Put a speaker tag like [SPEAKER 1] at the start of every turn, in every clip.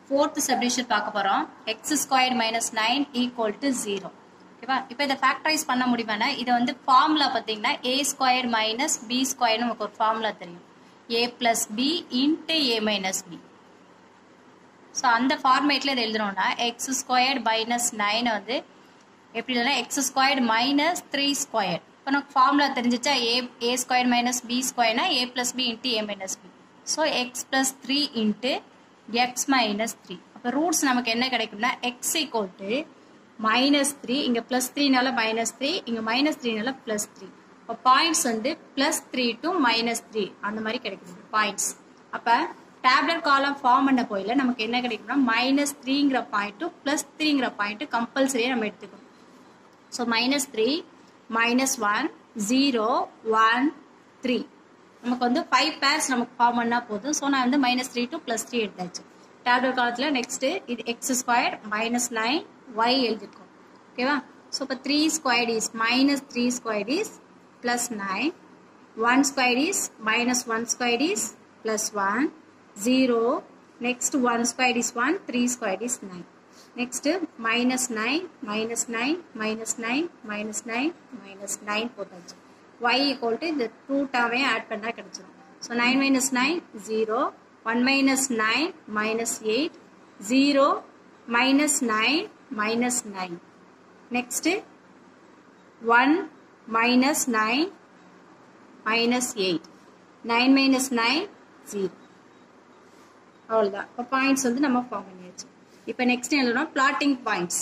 [SPEAKER 1] Fourth subdivision பார்க்க போகிறோம் x square minus nine equal to zero ஓகேவா இப்போ இதை ஃபேக்டரைஸ் பண்ண முடியுமானா இதை வந்து ஃபார்முலா பார்த்தீங்கன்னா ஏ ஸ்கொயர் மைனஸ் பி ஸ்கொயர்னு நமக்கு ஒரு ஃபார்முலா தெரியும் a plus b into a minus b so அந்த ஃபார்மேட்டில் இதை எழுதணும்னா எக்ஸ் ஸ்கொயர்ட் மைனஸ் நைன் வந்து எப்படி இல்லைனா x squared minus three square இப்போ நமக்கு ஃபார்முலா தெரிஞ்சிச்சா a a square minus b ஸ்கொயர்னா a plus b into a minus b so x plus three into x minus three அப்போ ரூட்ஸ் நமக்கு என்ன கிடைக்கும்னா x equal to minus three இங்கே plus த்ரீனால மைனஸ் த்ரீ இங்கே மைனஸ் த்ரீனால ப்ளஸ் த்ரீ இப்போ பாயிண்ட்ஸ் வந்து plus three to minus three அந்த மாதிரி கிடைக்குது பாயிண்ட்ஸ் அப்போ டேப்லெட் காலம் ஃபார்ம் பண்ண போயில நமக்கு என்ன கிடைக்கும்னா மைனஸ் த்ரீங்கிற பாயிண்ட்டும் ப்ளஸ் த்ரீங்கிற பாயிண்ட்டு கம்பல்சரியாக நம்ம எடுத்துக்கணும் so minus three minus one zero one three நமக்கு வந்து ஃபைவ் பேர்ஸ் நமக்கு ஃபார்ம் பண்ணால் போதும் ஸோ நான் வந்து minus three to plus three எடுத்தாச்சு டேப்லெட் காலத்தில் நெக்ஸ்ட்டு இது x square minus nine y எழுதிருக்கோம் ஓகேவா ஸோ இப்போ three square is minus three square is plus nine one square is minus one square is plus one zero next one square is one three square is nine next minus nine minus nine minus nine minus nine minus nine போட்டாச்சு y equal to இந்த two டேர்மே add பண்ணால் கிடச்சிரும் so nine minus nine zero one minus nine minus eight zero minus nine minus nine next one minus nine minus eight nine minus nine zero அவ்வளோதான் இப்போ points வந்து நம்ம form பண்ணியாச்சு இப்போ நெக்ஸ்ட் எழுதணும் plotting points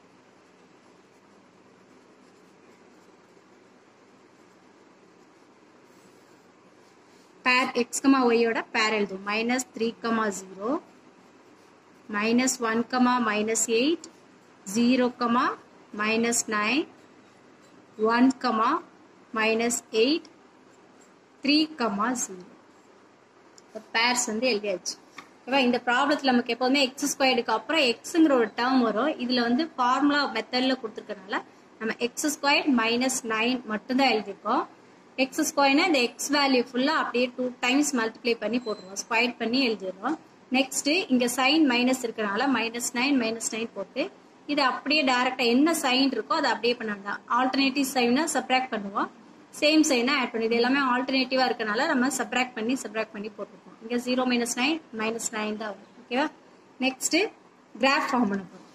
[SPEAKER 1] pair x comma ஒய்யோட pair எழுதும் minus three comma zero minus one comma minus eight zero comma minus nine one comma minus eight three comma zero pairs வந்து எழுதியாச்சு ஓகேவா இந்த ப்ராப்ளத்தில் நமக்கு எப்போதுமே எக்ஸ் ஸ்கொயர்டுக்கு அப்புறம் எக்ஸுங்கிற ஒரு டேர்ம் வரும் இதில் வந்து ஃபார்முலா மெத்தடில் கொடுத்துருக்கனால நம்ம எக்ஸ் ஸ்கொயர் மைனஸ் நைன் மட்டும்தான் எழுதியிருக்கோம் எக்ஸ் ஸ்கொயர்னா இந்த எக்ஸ் வேல்யூ ஃபுல்லாக அப்படியே டூ டைம்ஸ் மல்டிப்ளை பண்ணி போட்டுருவோம் ஸ்கொயர் பண்ணி எழுதிடுறோம் நெக்ஸ்ட் இங்கே சைன் மைனஸ் இருக்கனால மைனஸ் நைன் மைனஸ் நைன் போட்டு இது அப்படியே டேரெக்டாக என்ன சைன் இருக்கோ அதை அப்படியே பண்ணலாம் ஆல்டர்னேட்டிவ் சைனை சப்ராக்ட் பண்ணுவோம் சேம் சைனை ஆட் பண்ணி இது எல்லாமே ஆல்டர்னேட்டிவாக இருக்கனால நம்ம சப்ராக்ட் பண்ணி சப்ராக்ட் பண்ணி போட்டுருக்கோம் இங்கே zero minus nine minus nine தான் வரும் ஓகேவா நெக்ஸ்ட்டு கிராஃப் ஃபார்ம் பண்ண போகிறோம்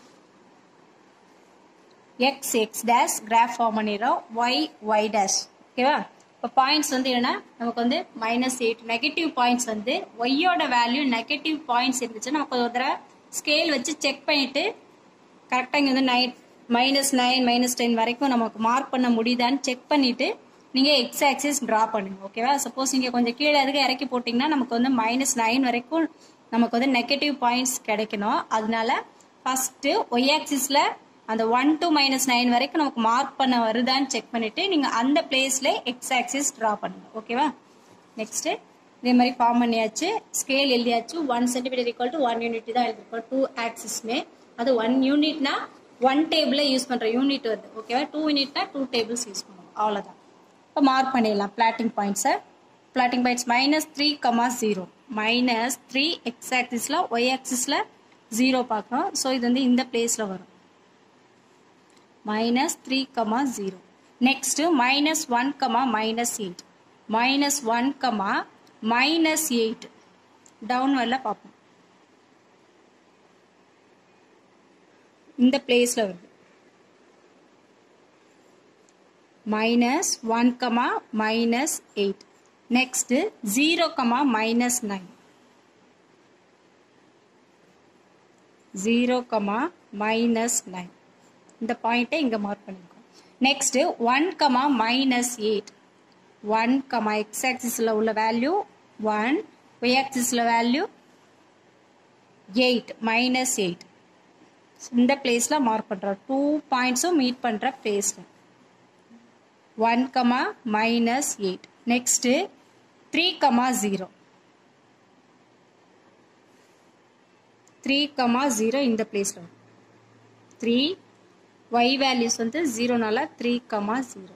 [SPEAKER 1] x x dash graph form பண்ணிடுறோம் ஒய் ஒய் டேஷ் ஓகேவா இப்போ பாயிண்ட்ஸ் வந்து என்னன்னா நமக்கு வந்து மைனஸ் எயிட் நெகட்டிவ் பாயிண்ட்ஸ் வந்து ஒய்யோட வேல்யூ நெகட்டிவ் பாயிண்ட்ஸ் இருந்துச்சு நமக்கு ஒரு தடவை ஸ்கேல் வச்சு செக் பண்ணிட்டு கரெக்டாக இங்கே வந்து nine minus nine minus ten வரைக்கும் நமக்கு மார்க் பண்ண முடியுதான்னு செக் பண்ணிட்டு நீங்கள் எக்ஸ் ஆக்சிஸ் ட்ரா பண்ணுங்க ஓகேவா சப்போஸ் நீங்கள் கொஞ்சம் கீழே எதுக்கு இறக்கி போட்டிங்கன்னா நமக்கு வந்து மைனஸ் நைன் வரைக்கும் நமக்கு வந்து நெகட்டிவ் பாயிண்ட்ஸ் கிடைக்கணும் அதனால ஃபஸ்ட்டு ஒய் ஆக்சிஸில் அந்த ஒன் டு மைனஸ் நைன் வரைக்கும் நமக்கு மார்க் பண்ண வருதான்னு செக் பண்ணிவிட்டு நீங்கள் அந்த பிளேஸில் எக்ஸ் ஆக்சிஸ் ட்ரா பண்ணுங்க ஓகேவா நெக்ஸ்ட்டு இதே மாதிரி ஃபார்ம் பண்ணியாச்சு ஸ்கேல் எழுதியாச்சு one centimetre equal to one unit தான் எழுதிருக்கோம் டூ ஆக்சிஸ்மே அது ஒன் யூனிட்னா ஒன் டேபிளை யூஸ் பண்ணுற யூனிட் வருது ஓகேவா டூ யூனிட்னா டூ டேபிள்ஸ் யூஸ் பண்ணுவோம் அவ்வளோதான் இப்போ மார்க் பண்ணிடலாம் பிளாட்டிங் பாயிண்ட்ஸை plotting points minus three comma zero minus three x ஆக்சிஸில் ஒய் ஆக்சிஸில் ஜீரோ பார்க்குறோம் ஸோ இது வந்து இந்த பிளேஸில் வரும் minus three comma zero next minus one comma minus eight minus one comma minus eight down வரல பார்ப்போம் இந்த பிளேஸில் வருது minus one comma minus eight next zero comma minus nine zero comma minus nine இந்த பாயிண்ட்டை இங்கே மார்க் பண்ணியிருக்கோம் next one comma minus eight one comma x ஆக்சிஸில் உள்ள வேல்யூ ஒன் ஒய் ஆக்சிஸில் வேல்யூ எயிட் மைனஸ் எயிட் இந்த பிளேஸில் மார்க் பண்ணுறோம் டூ பாயிண்ட்ஸும் மீட் பண்ணுற பிளேஸில் one comma minus eight next three comma zero three comma zero இந்த பிளேஸில் வரும் த்ரீ ஒய் வேல்யூஸ் வந்து ஜீரோனால த்ரீ கமா ஜீரோ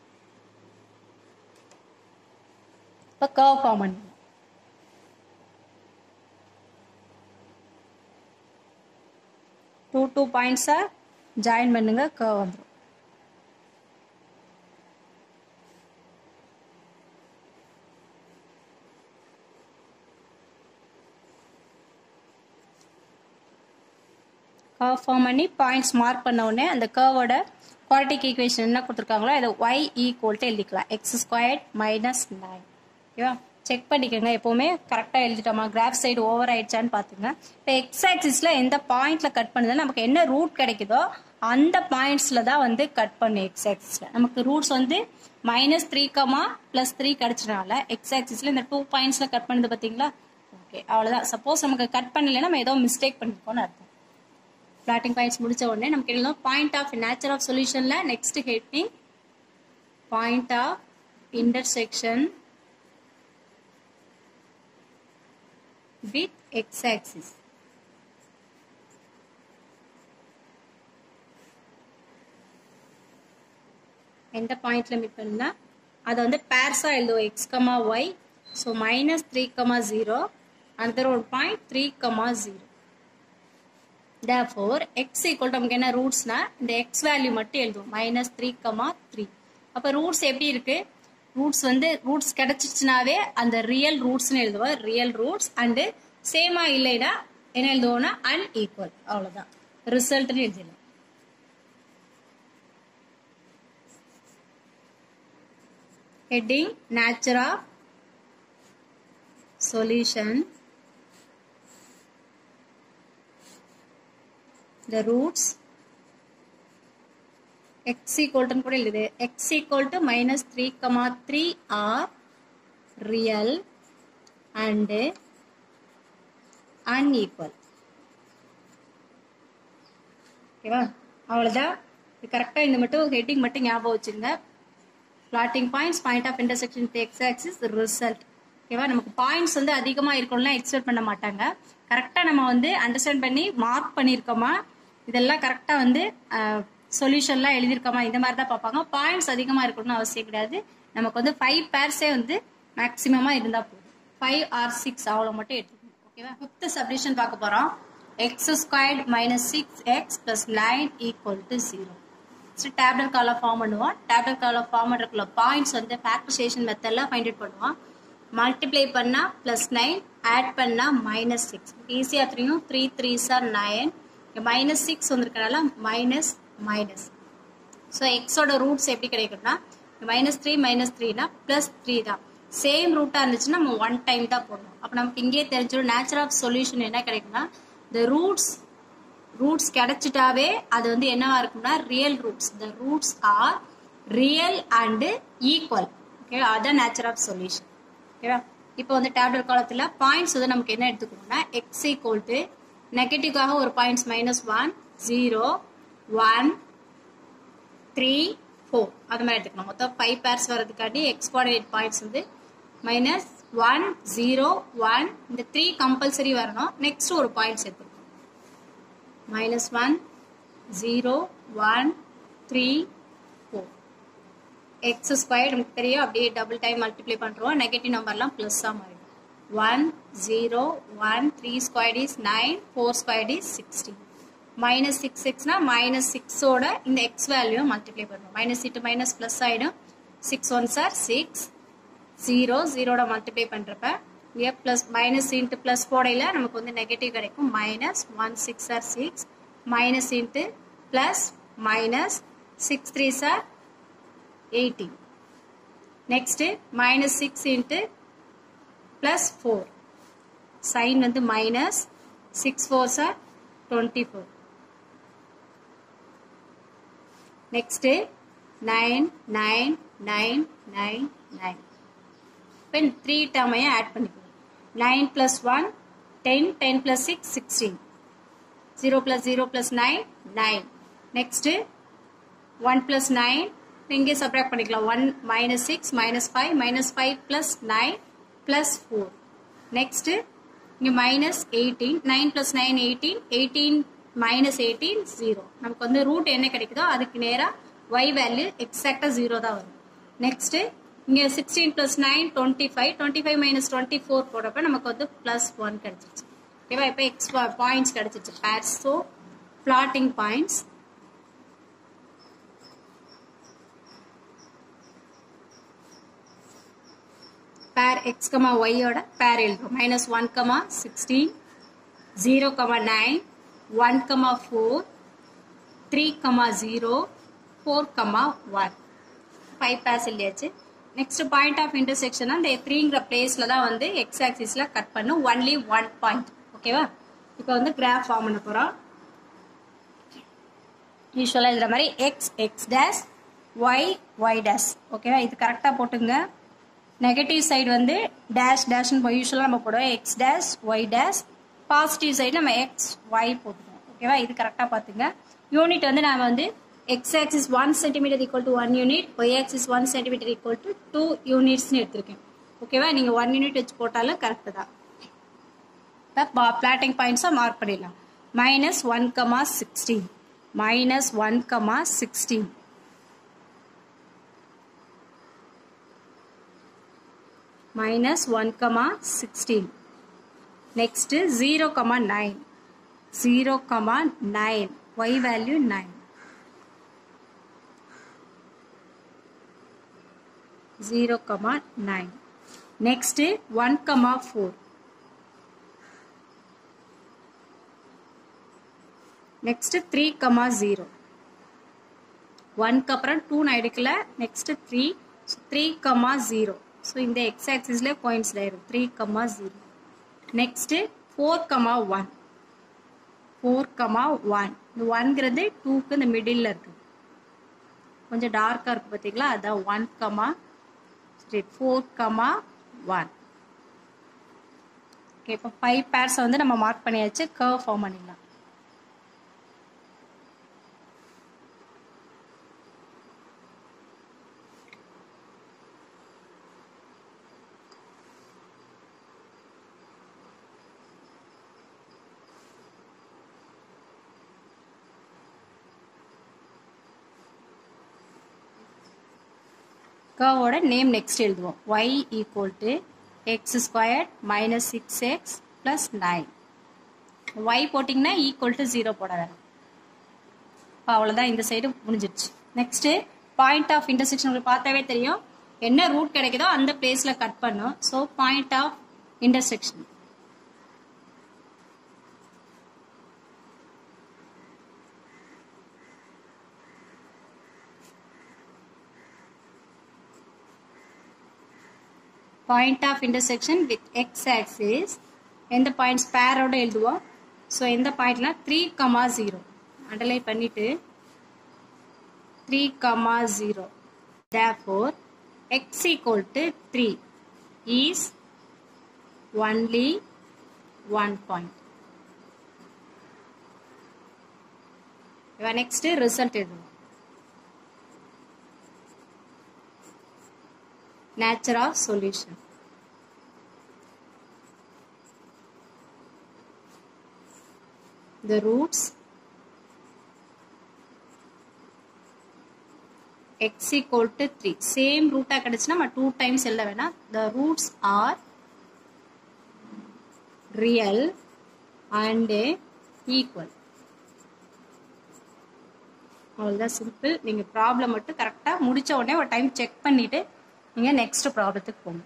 [SPEAKER 1] இப்போ கர்வ் ஃபார்ம் பண்ணுவோம் டூ டூ பாயிண்ட்ஸை ஜாயின் பண்ணுங்க கர்வ் வந்துடும் கர்வ் ஃபார்ம் பண்ணி பாயிண்ட்ஸ் மார்க் பண்ண உடனே அந்த கர்வோட குவாட்ரிக் ஈக்குவேஷன் என்ன கொடுத்துருக்காங்களோ அதை ஒய் ஈக்குவல்ட்டு எழுதிக்கலாம் எக்ஸ் ஸ்கொயர் மைனஸ் நைன் ஓகேவா செக் பண்ணிக்கோங்க எப்போவுமே கரெக்டாக எழுதிட்டோமா கிராஃப் சைடு ஓவர் ஆயிடுச்சான்னு பார்த்துங்க இப்போ எக்ஸ் ஆக்சிஸில் எந்த பாயிண்ட்டில் கட் பண்ணுதோ நமக்கு என்ன ரூட் கிடைக்குதோ அந்த பாயிண்ட்ஸில் தான் வந்து கட் பண்ணும் எக்ஸ் ஆக்சிஸில் நமக்கு ரூட்ஸ் வந்து minus three comma plus three கிடச்சனால எக்ஸ் ஆக்சிஸில் இந்த டூ பாயிண்ட்ஸில் கட் பண்ணுது பார்த்தீங்களா ஓகே அவ்வளோதான் சப்போஸ் நமக்கு கட் பண்ணலைன்னா நம்ம ஏதோ மிஸ்டேக் பண்ணிருக்கோம்னு அர்த்தம் பிளாட்டிங் பாயிண்ட்ஸ் முடிச்ச உடனே நமக்கு எழுதணும் பாயிண்ட் ஆஃப் நேச்சர் ஆஃப் சொல்யூஷன்ல next heading point of intersection with x axis எந்த பாயிண்ட்ல மீட் பண்ணா அதை வந்து பேர்ஸா எழுதுவோம் x comma y so minus three comma zero another ஒரு point three comma zero therefore x equal to நமக்கு என்ன ரூட்ஸ்னா இந்த x வேல்யூ மட்டும் எழுதுவோம் மைனஸ் த்ரீ கமா த்ரீ அப்போ ரூட்ஸ் எப்படி இருக்கு ரூட்ஸ் வந்து ரூட்ஸ் கிடைச்சிச்சுனாவே அந்த ரியல் ரூட்ஸ்னு எழுதுவோம் ரியல் ரூட்ஸ் அண்டு சேமா இல்லைன்னா என்ன எழுதுவோம்னா அன்ஈக்குவல் அவ்வளோதான் ரிசல்ட்னு எழுதிடலாம் heading nature of solution the roots x equal to கூட எழுது x equal to minus 3 comma 3 are real and unequal ஓகேவா அவ்வளோதான் இது கரெக்டாக இந்த மட்டும் ஹெட்டிங் மட்டும் ஞாபகம் வச்சுங்க plotting points point of intersection x axis result ஓகேவா நமக்கு பாயிண்ட்ஸ் வந்து அதிகமாக இருக்கணும்லாம் எக்ஸ்பெக்ட் பண்ண மாட்டாங்க கரெக்டாக நம்ம வந்து அண்டர்ஸ்டாண்ட் பண்ணி மார்க் பண்ணியிருக்கோமா இதெல்லாம் கரெக்டாக வந்து சொல்யூஷன்லாம் எழுதியிருக்கோமா இந்த மாதிரி தான் பார்ப்பாங்க பாயிண்ட்ஸ் அதிகமாக இருக்கணும்னு அவசியம் கிடையாது நமக்கு வந்து ஃபைவ் பேர்ஸே வந்து மேக்ஸிமமாக இருந்தால் போதும் ஃபைவ் ஆர் சிக்ஸ் அவ்வளோ மட்டும் எடுத்துக்கணும் ஓகேவா ஃபிஃப்த் சப்டிஷன் பார்க்க போகிறோம் x squared minus six x plus nine equal to zero first tabular காலில் ஃபார்ம் பண்ணுவோம் டேப்லெட் காலில் ஃபார்ம் பண்ணுறக்குள்ள பாயிண்ட்ஸ் வந்து ஃபேக்டரைசேஷன் மெத்தடில் ஃபைண்ட் அவுட் பண்ணுவோம் மல்டிப்ளை பண்ணால் ப்ளஸ் நைன் ஆட் பண்ணால் மைனஸ் சிக்ஸ் ஈஸியாக தெரியும் த்ரீ த்ரீ சார் நைன் மைனஸ் சிக்ஸ் வந்திருக்கனால மைனஸ் மைனஸ் ஸோ எக்ஸோட ரூட்ஸ் எப்படி கிடைக்கும்னா மைனஸ் த்ரீ மைனஸ் த்ரீனா ப்ளஸ் த்ரீ தான் சேம் ரூட்டாக இருந்துச்சுன்னா நம்ம ஒன் டைம் தான் போடணும் அப்போ நமக்கு இங்கேயே தெரிஞ்சிடும் நேச்சர் ஆஃப் சொல்யூஷன் என்ன கிடைக்கும்னா இந்த ரூட்ஸ் ரூட்ஸ் கிடைச்சிட்டாவே அது வந்து என்னவா இருக்கும்னா real roots the roots are real and equal okay அதான் நேச்சர் ஆஃப் சொல்யூஷன் ஓகேவா இப்போ வந்து டேப்லெட் காலத்தில் பாயிண்ட்ஸ் வந்து நமக்கு என்ன எடுத்துக்கணும்னா எக்ஸ் ஈக்குவல் டு நெகட்டிவ்காக ஒரு points minus one zero one three four அது மாதிரி எடுத்துக்கணும் மொத்தம் ஃபைவ் பேர்ஸ் வரதுக்காண்டி எக்ஸ் கோஆர்டினேட் பாயிண்ட்ஸ் வந்து மைனஸ் ஒன் ஜீரோ ஒன் இந்த த்ரீ கம்பல்சரி வரணும் நெக்ஸ்ட் ஒரு பாயிண்ட்ஸ் எடுத்துக்கணும் minus one zero one three four x square நமக்கு தெரியும் அப்படியே டபுள் டைம் மல்டிப்ளை பண்ணுறோம் நெகட்டிவ் நம்பர்லாம் ப்ளஸ்ஸாக மாறிடும் one zero one three square is nine four square is sixteen minus six சிக்ஸ்னா மைனஸ் சிக்ஸோட இந்த எக்ஸ் வேல்யூ மல்டிப்ளை பண்ணுறோம் மைனஸ் இட்டு மைனஸ் ப்ளஸ் ஆகிடும் சிக்ஸ் ஒன் சார் சிக்ஸ் ஜீரோ ஜீரோட மல்டிப்ளை பண்ணுறப்ப இங்கே ப்ளஸ் மைனஸ் இன்ட்டு ப்ளஸ் போடையில் நமக்கு வந்து நெகட்டிவ் கிடைக்கும் minus one six are six minus into plus minus six three சார் eighteen next minus six into plus four sign வந்து மைனஸ் சிக்ஸ் ஃபோர் சார் twenty four next nine nine nine nine nine இப்போ three டேர்மையும் add பண்ணிக்கணும் nine plus one ten ten plus six sixteen zero plus zero plus nine nine next one plus nine இங்கே subtract பண்ணிக்கலாம் one minus six minus five minus five plus nine plus four next இங்கே minus eighteen nine plus nine eighteen eighteen minus eighteen zero நமக்கு வந்து root என்ன கிடைக்குதோ அதுக்கு நேராக Y value எக்ஸாக்டாக ஜீரோ தான் வரும் நெக்ஸ்ட்டு இங்கே sixteen plus nine twenty five twenty five minus twenty four போடுறப்ப நமக்கு வந்து ப்ளஸ் ஒன் கிடச்சிருச்சு ஓகேவா இப்போ எக்ஸ் பாயிண்ட்ஸ் கிடச்சிருச்சு pairs so plotting points pair x comma y ஓட pair எழுதுறோம் minus one comma sixteen zero comma nine one comma four three comma zero four comma one five pairs இல்லையாச்சு next point of intersection அந்த த்ரீங்கிற பிளேஸில் தான் வந்து x ஆக்சிஸில் cut பண்ணும் ஒன்லி ஒன் பாயிண்ட் ஓகேவா இப்போ வந்து கிராஃப் ஃபார்ம் பண்ண போகிறோம் யூஸ்வலாக எழுதுற மாதிரி x x dash y y dash ஓகேவா இது கரெக்டாக போட்டுங்க நெகட்டிவ் சைடு வந்து டேஷ் டேஷ்னு போய் யூஸ்வலாக நம்ம போடுவோம் x dash y dash positive side நம்ம எக்ஸ் ஒய் போட்டுக்கோம் ஓகேவா இது கரெக்டாக பார்த்துங்க யூனிட் வந்து நான் வந்து x axis one centimetre equal to one unit y axis one centimetre equal to two யூனிட்ஸ்னு எடுத்திருக்கேன் ஓகேவா நீங்கள் ஒன் யூனிட் வச்சு போட்டாலும் கரெக்டு தான் இப்போ பிளாட்டிங் பாயிண்ட்ஸாக மார்க் பண்ணிடலாம் minus one comma sixteen minus one comma sixteen minus 1 comma 16 next 0 comma 9 0 comma 9 y value 9 0 comma 9 next 1 comma 4 next 3 comma 0 1 அப்புறம் 2 நான் எடுக்கல next 3 3 comma 0 ஸோ இந்த எக்ஸ் ஆக்சிஸில் பாயிண்ட்ஸ் ஆயிரும் three comma zero next four comma one four comma one இந்த ஒன்ங்கிறது டூக்கு இந்த மிடில் இருக்குது கொஞ்சம் டார்க்காக இருக்குது பார்த்தீங்களா அதான் ஒன் கமா சரி ஃபோர் கமா ஒன் ஓகே இப்போ ஃபைவ் பேர்ஸை வந்து நம்ம மார்க் பண்ணியாச்சு கர்வ் ஃபார்ம் பண்ணிடலாம் கர்வோட நேம் நெக்ஸ்ட் எழுதுவோம் y equal to x square minus six x plus nine y போட்டிங்கன்னா ஈக்குவல் டு ஜீரோ போட வேணும் அவ்வளோதான் இந்த சைடு முடிஞ்சிடுச்சு நெக்ஸ்ட்டு பாயிண்ட் ஆஃப் இன்டர்செக்ஷன் உங்களுக்கு பார்த்தாவே தெரியும் என்ன ரூட் கிடைக்குதோ அந்த பிளேஸில் கட் பண்ணும் so point of intersection point of intersection with x axis எந்த பாயிண்ட்ஸ் பேரோட எழுதுவோம் ஸோ எந்த பாயிண்ட்லாம் த்ரீ கமா ஜீரோ அண்டர்லைன் பண்ணிட்டு three comma zero therefore x equal to three is only one point next result எழுதுவோம் nature of solution. The roots x equal to 3. Same root கிடைச்சுனா நம்ம 2 times எழுத வேணாம். The roots are real and equal. அவ்வளோதான் simple நீங்கள் problem மட்டும் கரெக்டாக முடித்த உடனே ஒரு டைம் செக் பண்ணிவிட்டு நீங்கள் நெக்ஸ்ட் ப்ராப்ளத்துக்கு போங்க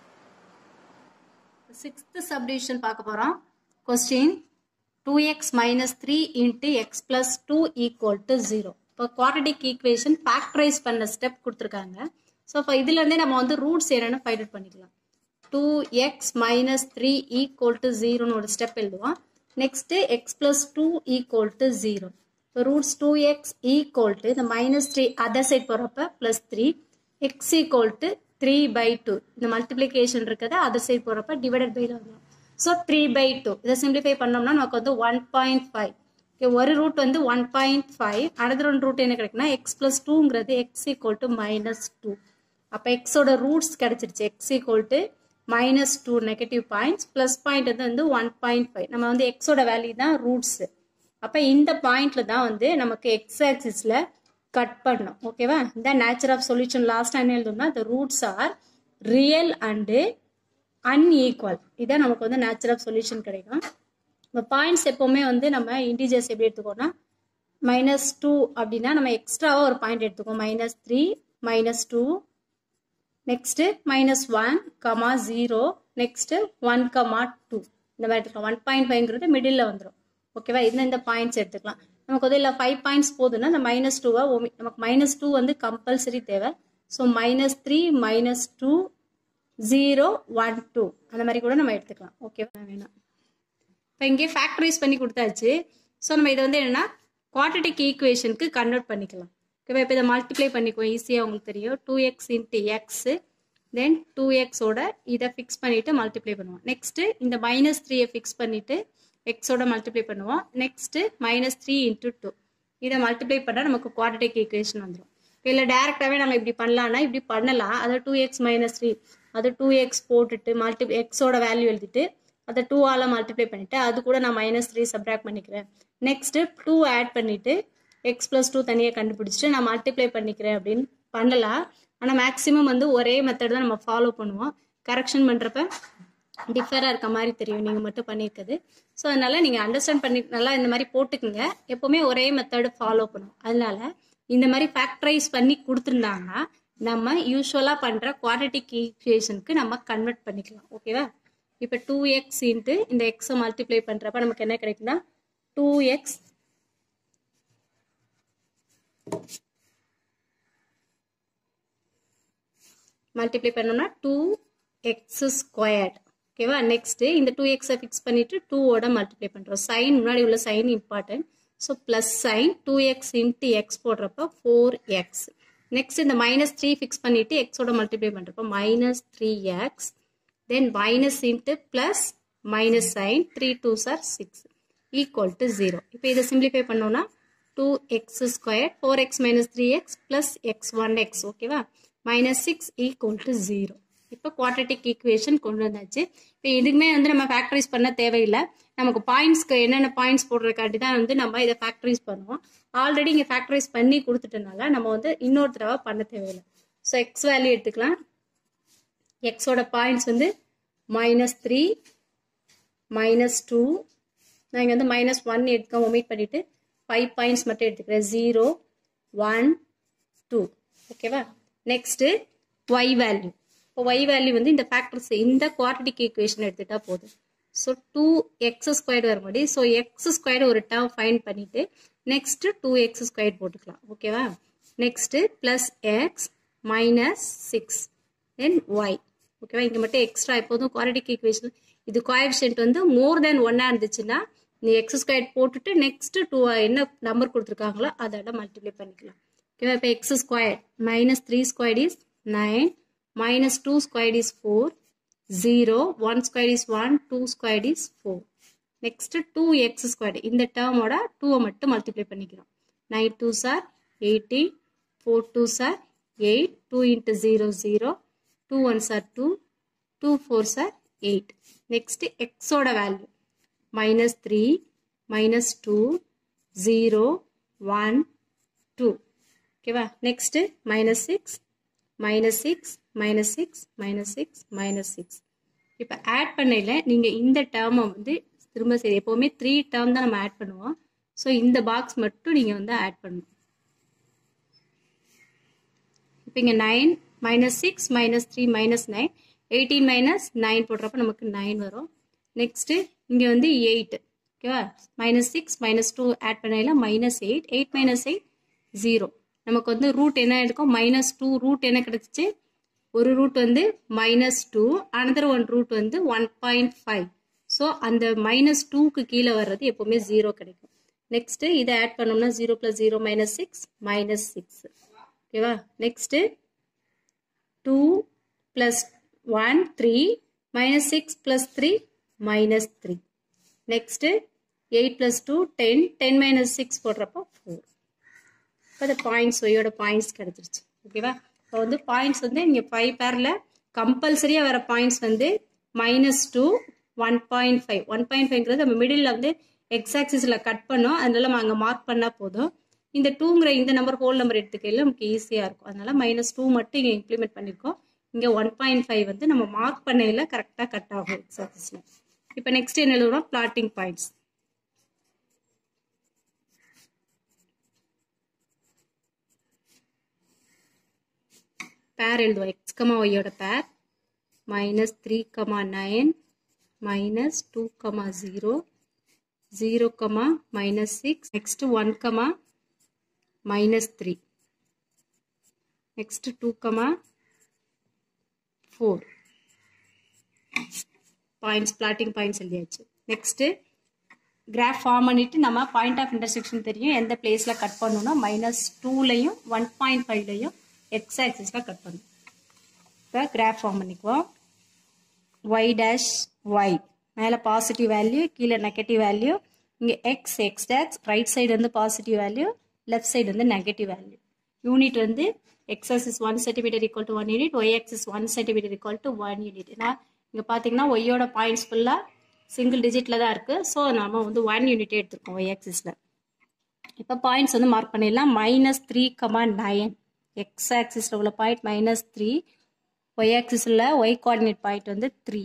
[SPEAKER 1] சிக்ஸ்த்து சப்டிவிஷன் பார்க்க போகிறோம் question two x minus three into x plus two equal to zero இப்போ குவாட்ரடிக் ஈக்குவேஷன் ஃபேக்டரைஸ் பண்ண ஸ்டெப் கொடுத்துருக்காங்க ஸோ இப்போ இதுலேருந்தே நம்ம வந்து ரூட்ஸ் என்னென்னு ஃபைண்ட் அவுட் பண்ணிக்கலாம் two x minus three equal to ஜீரோன்னு ஒரு ஸ்டெப் எழுதுவோம் next x plus two equal to zero இப்போ roots two x equal to இந்த மைனஸ் த்ரீ அதர் சைட் போகிறப்ப plus three x equal to three by two இந்த multiplication இருக்கிறத other side போகிறப்ப divided பைல வரும் ஸோ த்ரீ பை டூ இதை simplify பண்ணோம்னா நமக்கு வந்து ஒன் பாயிண்ட் ஃபைவ் ஓகே ஒரு ரூட் வந்து ஒன் பாயிண்ட் ஃபைவ் அடுத்த ரெண்டு ரூட் என்ன கிடைக்குன்னா எக்ஸ் ப்ளஸ் டூங்கிறது x equal to minus two அப்போ எக்ஸோட ரூட்ஸ் கிடைச்சிருச்சு x equal to minus two negative points plus point வந்து வந்து ஒன் பாயிண்ட் ஃபைவ் நம்ம வந்து எக்ஸோட வேல்யூ தான் ரூட்ஸு அப்போ இந்த பாயிண்ட்ல தான் வந்து நமக்கு எக்ஸ் ஆக்சிஸில் கட் பண்ணணும் ஓகேவா இந்த நேச்சர் ஆஃப் சொல்யூஷன் லாஸ்ட் என்ன எழுதணும்னா the roots are real and unequal இதான் நமக்கு வந்து நேச்சர் ஆஃப் சொல்யூஷன் கிடைக்கும் இப்போ பாயிண்ட்ஸ் எப்போவுமே வந்து நம்ம இன்டீஜர்ஸ் எப்படி எடுத்துக்கோன்னா மைனஸ் டூ அப்படின்னா நம்ம எக்ஸ்ட்ராவாக ஒரு பாயிண்ட் எடுத்துக்கோம் minus three minus two next minus one comma zero next one comma two இந்த மாதிரி எடுத்துக்கலாம் ஒன் பாயிண்ட் ஃபைவ்ங்கிறது மிடில் வந்துடும் ஓகேவா இந்த இந்த பாயிண்ட்ஸ் எடுத்துக்கலாம் நமக்கு வந்து இல்லை ஃபைவ் பாயிண்ட்ஸ் போதுன்னா அந்த மைனஸ் டூவை நமக்கு மைனஸ் டூ வந்து கம்பல்சரி தேவை so minus three minus two zero one two அந்த மாதிரி கூட நம்ம எடுத்துக்கலாம் ஓகேவா வேணாம் இப்போ இங்கே ஃபேக்டரைஸ் பண்ணி கொடுத்தாச்சு ஸோ நம்ம இதை வந்து என்னென்னா குவாட்ரட்டிக் ஈக்குவேஷனுக்கு கன்வெர்ட் பண்ணிக்கலாம் ஓகேவா இப்போ இதை மல்டிப்ளை பண்ணிக்குவோம் ஈஸியாக உங்களுக்கு தெரியும் two x into x then two எக்ஸோட இதை ஃபிக்ஸ் பண்ணிவிட்டு மல்டிப்ளை பண்ணுவோம் நெக்ஸ்ட்டு இந்த மைனஸ் த்ரீயை ஃபிக்ஸ் பண்ணிவிட்டு எக்ஸோட மல்டிப்ளை பண்ணுவோம் next minus three into two இதை மல்டிப்ளை பண்ணால் நமக்கு குவாட்ரட்டிக் ஈக்குவேஷன் வந்துடும் இல்லை டேரெக்டாகவே நம்ம இப்படி பண்ணலாம்னா இப்படி பண்ணலாம் அதை டூ எக்ஸ் மைனஸ் த்ரீ அது டூ எக்ஸ் போட்டுட்டு மல்டி எக்ஸோட வேல்யூ எழுதிட்டு அதை டூ ஆல மல்டிப்ளை பண்ணிவிட்டு அது கூட நான் மைனஸ் த்ரீ சப்ராக்ட் பண்ணிக்கிறேன் நெக்ஸ்ட்டு டூ ஆட் பண்ணிவிட்டு எக்ஸ் ப்ளஸ் டூ தனியாக கண்டுபிடிச்சிட்டு நான் மல்டிப்ளை பண்ணிக்கிறேன் அப்படின்னு பண்ணலாம் ஆனால் மேக்ஸிமம் வந்து ஒரே மெத்தட் தான் நம்ம ஃபாலோ பண்ணுவோம் கரெக்ஷன் பண்ணுறப்ப டிஃபராக இருக்க மாதிரி தெரியும் நீங்கள் மட்டும் பண்ணியிருக்கிறது ஸோ அதனால் நீங்கள் அண்டர்ஸ்டாண்ட் பண்ணி நல்லா இந்த மாதிரி போட்டுக்குங்க எப்போவுமே ஒரே மெத்தடு ஃபாலோ பண்ணுவோம் அதனால இந்த மாதிரி ஃபேக்டரைஸ் பண்ணி கொடுத்துருந்தாங்கன்னா நம்ம யூஸ்வலாக பண்ணுற குவாட்ரட்டிக் ஈக்குவேஷனுக்கு நம்ம கன்வெர்ட் பண்ணிக்கலாம் ஓகேவா இப்போ டூ எக்ஸ் இன்ட்டு இந்த எக்ஸை மல்டிப்ளை பண்ணுறப்ப நமக்கு என்ன கிடைக்குன்னா டூ எக்ஸ் மல்டிப்ளை பண்ணோம்னா டூ எக்ஸ் ஸ்கொயர்ட் ஓகேவா நெக்ஸ்ட்டு இந்த டூ எக்ஸை ஃபிக்ஸ் பண்ணிவிட்டு டூவோட மல்டிப்ளை பண்ணுறோம் சைன் முன்னாடி உள்ள sign important so plus sign two x into x போடுறப்ப ஃபோர் எக்ஸ் நெக்ஸ்ட் இந்த மைனஸ் த்ரீ ஃபிக்ஸ் பண்ணிவிட்டு எக்ஸோட மல்டிப்ளை பண்ணுறப்போ minus three x then minus into plus minus sign three two சார் சிக்ஸ் ஈக்குவல் டு ஜீரோ இப்போ இதை simplify பண்ணோம்னா two x square four X minus three x plus x one x ஓகேவா minus six equal to zero இப்போ quadratic equation கொண்டு வந்தாச்சு இப்போ இதுக்குமே வந்து நம்ம ஃபேக்டரைஸ் பண்ண தேவையில்லை நமக்கு பாயிண்ட்ஸ்க்கு என்னென்ன பாயிண்ட்ஸ் போடுறதுக்காண்டி தான் வந்து நம்ம இதை ஃபேக்டரைஸ் பண்ணுவோம் ஆல்ரெடி இங்கே ஃபேக்டரைஸ் பண்ணி கொடுத்துட்டனால நம்ம வந்து இன்னொரு தடவை பண்ண தேவையில்லை ஸோ எக்ஸ் வேல்யூ எடுத்துக்கலாம் எக்ஸோட பாயிண்ட்ஸ் வந்து மைனஸ் த்ரீ மைனஸ் டூ நான் இங்கே வந்து மைனஸ் ஒன் எடுக்க ஒமிட் பண்ணிவிட்டு ஃபைவ் பாயிண்ட்ஸ் மட்டும் எடுத்துக்கிறேன் ஜீரோ ஒன் டூ ஓகேவா நெக்ஸ்ட்டு ஒய் வேல்யூ இப்போ ஒய் வேல்யூ வந்து இந்த ஃபேக்டர்ஸ் இந்த குவாட்ரட்டிக் ஈக்குவேஷன் எடுத்துட்டா போதும் ஸோ டூ எக்ஸ் ஸ்கொயர் வரும்போது ஸோ எக்ஸ் ஸ்கொயர் ஒரு டேர்ம் ஃபைன் பண்ணிவிட்டு நெக்ஸ்ட்டு டூ எக்ஸ் ஸ்கொயர் போட்டுக்கலாம் ஓகேவா next plus x minus six then y ஓகேவா இங்கே மட்டும் எக்ஸ்ட்ரா எப்போதும் குவாட்ரட்டிக் ஈக்குவேஷன் இது கோஎஃபிஷியன்ட் வந்து மோர் தென் ஒன்னாக இருந்துச்சுன்னா நீ எக்ஸ் ஸ்கொயர் போட்டுட்டு நெக்ஸ்ட் டூ என்ன நம்பர் கொடுத்துருக்காங்களோ அதோட மல்டிப்ளை பண்ணிக்கலாம் ஓகேவா இப்போ x square minus three square is nine minus two square is four zero one square is one two square is four next two x square இந்த டேர்மோட டூவை மட்டும் மல்டிப்ளை பண்ணிக்கிறோம் நைன் டூ சார் எயிட்டீன் ஃபோர் டூ சார் eight two into zero zero two one சார் two two four சார் eight next எக்ஸோட value minus three minus two zero one two ஓகேவா next minus six minus six minus six minus six minus six இப்போ add பண்ணையில் நீங்கள் இந்த டேர்மை வந்து திரும்ப சரி எப்போவுமே த்ரீ டேர்ம் தான் நம்ம ஆட் பண்ணுவோம் ஸோ இந்த பாக்ஸ் மட்டும் நீங்கள் வந்து ஆட் பண்ணணும் இப்போ இங்கே nine minus six minus three minus nine eighteen minus nine போடுறப்ப நமக்கு நைன் வரும் நெக்ஸ்ட்டு இங்கே வந்து எயிட் ஓகேவா minus six minus two add பண்ணையில் minus eight eight minus eight zero நமக்கு வந்து ரூட் என்ன இருக்கும் மைனஸ் டூ ரூட் என்ன கிடச்சிச்சு ஒரு ரூட் வந்து minus two another one root வந்து ஒன் பாயிண்ட் ஃபைவ் ஸோ அந்த மைனஸ் டூக்கு கீழே வர்றது எப்போவுமே ஜீரோ கிடைக்கும் நெக்ஸ்ட்டு இதை ஆட் பண்ணோம்னா zero plus zero minus six minus six ஓகேவா next two plus one three minus six plus three minus three next eight plus two ten ten minus six போடுறப்போ ஃபோர் இப்போ அந்த பாயிண்ட்ஸ் ஒய்யோட points கிடச்சிருச்சு ஓகேவா இப்போ வந்து பாயிண்ட்ஸ் வந்து இங்கே ஃபைவ் பேரில் கம்பல்சரியாக வர பாயிண்ட்ஸ் வந்து minus two one point five one point ஃபைவ்ங்கிறது நம்ம மிடில் வந்து எக்ஸாக்சிஸில் கட் பண்ணோம் அதனால நம்ம அங்கே மார்க் பண்ணால் போதும் இந்த டூங்கிற இந்த நம்பர் ஹோல் நம்பர் எடுத்துக்கையில் நமக்கு ஈஸியாக இருக்கும் அதனால மைனஸ் டூ மட்டும் இங்கே இம்ப்ளிமெண்ட் பண்ணியிருக்கோம் இங்கே ஒன் பாயிண்ட் ஃபைவ் வந்து நம்ம மார்க் பண்ணையில் கரெக்டாக கட் ஆகும் எக்ஸாக்சிஸில் இப்போ நெக்ஸ்ட் என்ன எழுதுறோம் பிளாட்டிங் பாயிண்ட்ஸ் பேர் எழுதுவோம் எக்ஸ் கமா ஒய்யோட பேர் minus three comma nine minus two comma zero zero comma minus six next one comma minus three next two comma four points plotting points எழுதியாச்சு நெக்ஸ்ட்டு கிராஃப் ஃபார்ம் பண்ணிட்டு நம்ம point of intersection தெரியும் எந்த பிளேஸில் cut பண்ணணும்னா minus டூலையும் one point ஃபைவ்லையும் x ஆக்சிஸில் கட் பண்ணணும் இப்போ கிராஃப் ஃபார்ம் பண்ணிக்குவோம் ஒய் டேஷ் ஒய் மேலே பாசிட்டிவ் வேல்யூ கீழே நெகட்டிவ் வேல்யூ இங்கே எக்ஸ் எக்ஸ் டேக்ஸ் ரைட் சைடு வந்து பாசிட்டிவ் வேல்யூ லெஃப்ட் சைடு வந்து நெகட்டிவ் வேல்யூ யூனிட் வந்து x axis one centimetre equal to one unit y axis one centimetre equal to one unit ஏன்னா இங்கே பார்த்தீங்கன்னா ஒய்யோட பாயிண்ட்ஸ் ஃபுல்லாக சிங்கிள் டிஜிட்டில் தான் இருக்குது ஸோ நம்ம வந்து ஒன் யூனிட் எடுத்திருக்கோம் ஒய் ஆக்சிஸில் இப்போ பாயிண்ட்ஸ் வந்து மார்க் பண்ணிடலாம் minus three comma nine x ஆக்சிஸில் உள்ள பாயிண்ட் மைனஸ் த்ரீ ஒய் ஆக்சிஸில் ஒய் கோஆர்டினேட் பாயிண்ட் வந்து three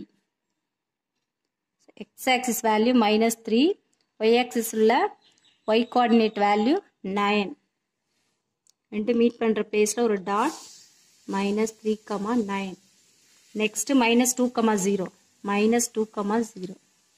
[SPEAKER 1] x axis value minus three y ஆக்சிஸில் ஒய் கோஆர்டினேட் வேல்யூ நைன் ரெண்டு மீட் பண்ணுற பிளேஸில் ஒரு dot minus three comma nine next minus two comma zero minus two comma zero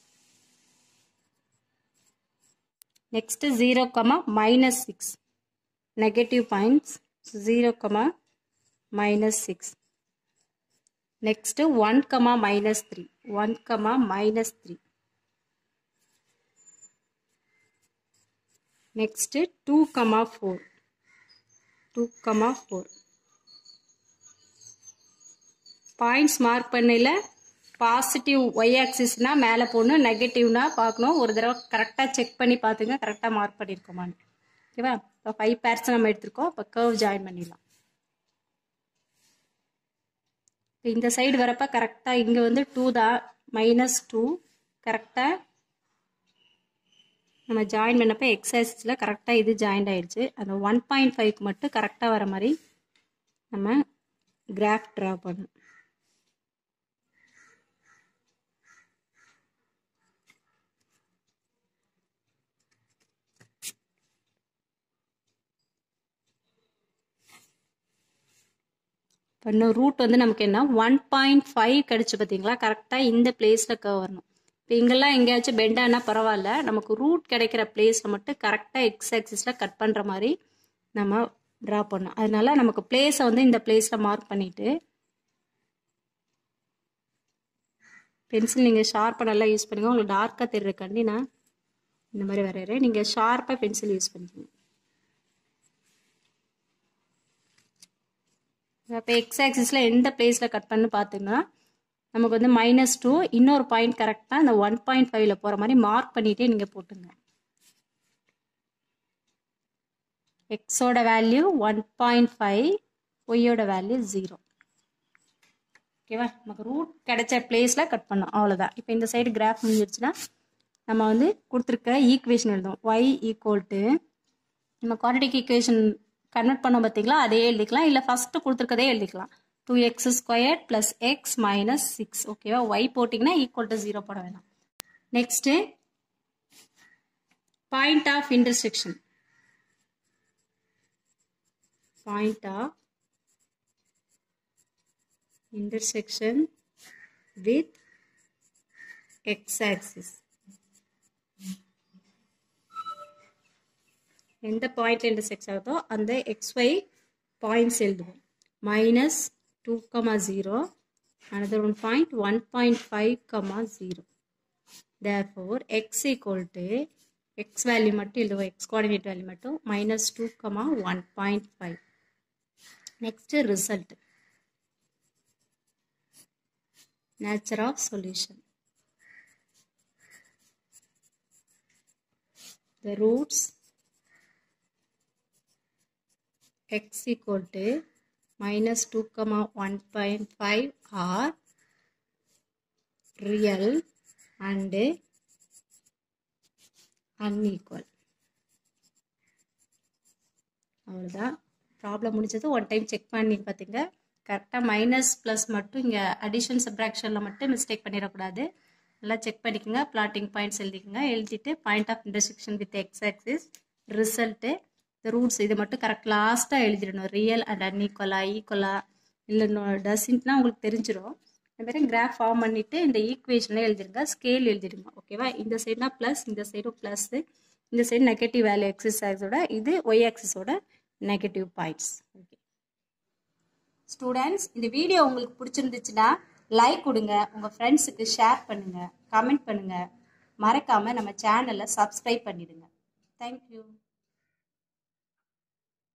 [SPEAKER 1] next zero comma minus six negative points zero comma minus six next one comma minus three one comma minus three next two comma four two comma four points mark பண்ணல positive y ஆக்சிஸ்னா மேலே போகணும் நெகட்டிவ்னா பார்க்கணும் ஒரு தடவை கரெக்டாக check பண்ணி பார்த்துங்க கரெக்டாக மார்க் பண்ணியிருக்கோமான்னு ஓகேவா இப்போ ஃபைவ் பேர்ஸ் நம்ம எடுத்திருக்கோம் இப்போ கர்வ் ஜாயின் பண்ணிடலாம் இப்போ இந்த சைடு வரப்போ கரெக்டாக இங்கே வந்து டூ தான் மைனஸ் டூ கரெக்டாக நம்ம ஜாயின் பண்ணப்போ எக்ஸசைஸில் கரெக்டாக இது ஜாயின்ட் ஆயிடுச்சு அந்த ஒன் பாயிண்ட் ஃபைவ்க்கு மட்டும் கரெக்டாக வர மாதிரி நம்ம கிராஃப் ட்ரா பண்ணணும் இப்போ ரூட் வந்து நமக்கு என்ன ஒன் பாயிண்ட் ஃபைவ் கிடச்சி பார்த்தீங்களா கரெக்டாக இந்த பிளேஸில் க வரணும் இப்போ இங்கெல்லாம் எங்கேயாச்சும் பெண்டானா பரவாயில்ல நமக்கு ரூட் கிடைக்கிற பிளேஸில் மட்டும் கரெக்டாக எக்ஸ் ஆக்சிஸில் கட் பண்ணுற மாதிரி நம்ம ட்ரா பண்ணணும் அதனால நமக்கு பிளேஸை வந்து இந்த பிளேஸில் மார்க் பண்ணிவிட்டு பென்சில் நீங்கள் ஷார்ப்பாக நல்லா யூஸ் பண்ணுங்க உங்களுக்கு டார்க்காக தெரியுறக்காண்டி நான் இந்த மாதிரி வரைகிறேன் நீங்கள் ஷார்ப்பாக பென்சில் யூஸ் பண்ணிக்கோங்க இப்போ எக்ஸ் ஆக்சிஸில் எந்த பிளேஸில் கட் பண்ணு பார்த்துங்கன்னா நமக்கு வந்து மைனஸ் டூ இன்னொரு பாயிண்ட் கரெக்டாக இந்த ஒன் பாயிண்ட் ஃபைவ்ல போகிற மாதிரி மார்க் பண்ணிகிட்டே நீங்கள் போட்டுங்க எக்ஸோட வேல்யூ ஒன் பாயிண்ட் ஃபைவ் ஒய்யோட வேல்யூ ஜீரோ ஓகேவா நமக்கு ரூட் கிடைச்ச பிளேஸில் கட் பண்ணோம் அவ்வளோதான் இப்போ இந்த சைடு கிராஃப் முடிஞ்சிருச்சுன்னா நம்ம வந்து கொடுத்துருக்க ஈக்குவேஷன் எழுதுவோம் ஒய் ஈக்குவல் டு நம்ம குவாடிட்டிக் ஈக்குவேஷன் கன்வெர்ட் பண்ணோம் பார்த்தீங்களா அதே எழுதிக்கலாம் இல்லை ஃபஸ்ட்டு கொடுத்துருக்கதே எழுதிக்கலாம் two x square plus x minus six ஓகேவா ஒய் போட்டிங்கன்னா ஈக்குவல் டு ஜீரோ போட வேணாம் next point of intersection point of intersection with x-axis எந்த பாயிண்ட்ல இன்டர்செக்ட் ஆகுதோ அந்த xy பாயிண்ட்ஸ் எழுதுவோம் minus two comma zero another one point one point five comma zero therefore x equal to x value மட்டும் எழுதுவோம் x coordinate value மட்டும் minus two comma one point five next result nature of solution. The roots x equal to minus 2 comma 1.5 are real and unequal. அவ்வளோதான் problem முடிஞ்சது one time check பண்ணி பார்த்தீங்க கரெக்டாக minus plus மட்டும் இங்கே addition சப்ராக்ஷனில் மட்டும் mistake பண்ணிடக்கூடாது நல்லா செக் பண்ணிக்கோங்க பிளாட்டிங் பாயிண்ட்ஸ் எழுதிக்கோங்க எழுதிட்டு point of intersection with x axis result இந்த ரூட்ஸ் இது மட்டும் கரெக்ட் லாஸ்ட்டாக எழுதிடணும் ரியல் அண்ட் அன்ஈக்குவலா ஈக்குவலா இல்லை டசின்ட்னா உங்களுக்கு தெரிஞ்சிடும் இந்த மாதிரி கிராஃப் ஃபார்ம் பண்ணிவிட்டு இந்த ஈக்குவேஷனில் எழுதிருங்க ஸ்கேல் எழுதிடுங்க ஓகேவா இந்த சைடுனா ப்ளஸ் இந்த சைடும் ப்ளஸ்ஸு இந்த சைடு நெகட்டிவ் வேல்யூ எக்ஸசைஸோட இது ஒய் ஆக்சிஸோட நெகட்டிவ் பாயிண்ட்ஸ் ஓகே ஸ்டூடெண்ட்ஸ் இந்த வீடியோ உங்களுக்கு பிடிச்சிருந்துச்சுன்னா லைக் கொடுங்க உங்கள் ஃப்ரெண்ட்ஸுக்கு ஷேர் பண்ணுங்கள் கமெண்ட் பண்ணுங்கள் மறக்காமல் நம்ம சேனலை சப்ஸ்கிரைப் பண்ணிடுங்க தேங்க்யூ